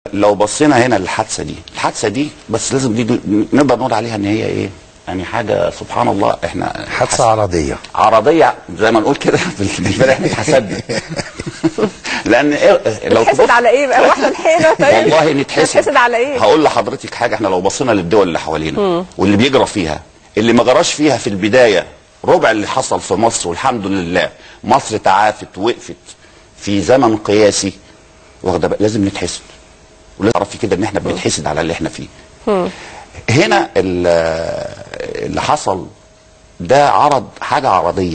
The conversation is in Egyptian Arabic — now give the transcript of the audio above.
لو بصينا هنا للحادثه دي الحادثه دي بس لازم دي نقدر نقول عليها ان هي ايه يعني حاجه سبحان الله احنا حادثه عرضيه عرضيه زي ما نقول كده بالنسبه لي احنا اتحسدنا لان إيه لو نتحسد تبص- على ايه بقى واحنا الحيره طيب والله نتحسد نتحسد على ايه هقول لحضرتك حاجه احنا لو بصينا للدول اللي حوالينا واللي بيجرى فيها اللي ما جراش فيها في البدايه ربع اللي حصل في مصر والحمد لله مصر تعافت وقفت في زمن قياسي واخده بقى لازم نتحسد ولازم تعرفي كده ان احنا بنتحسد على اللي احنا فيه هنا ال- اللي حصل ده عرض حاجه عرضيه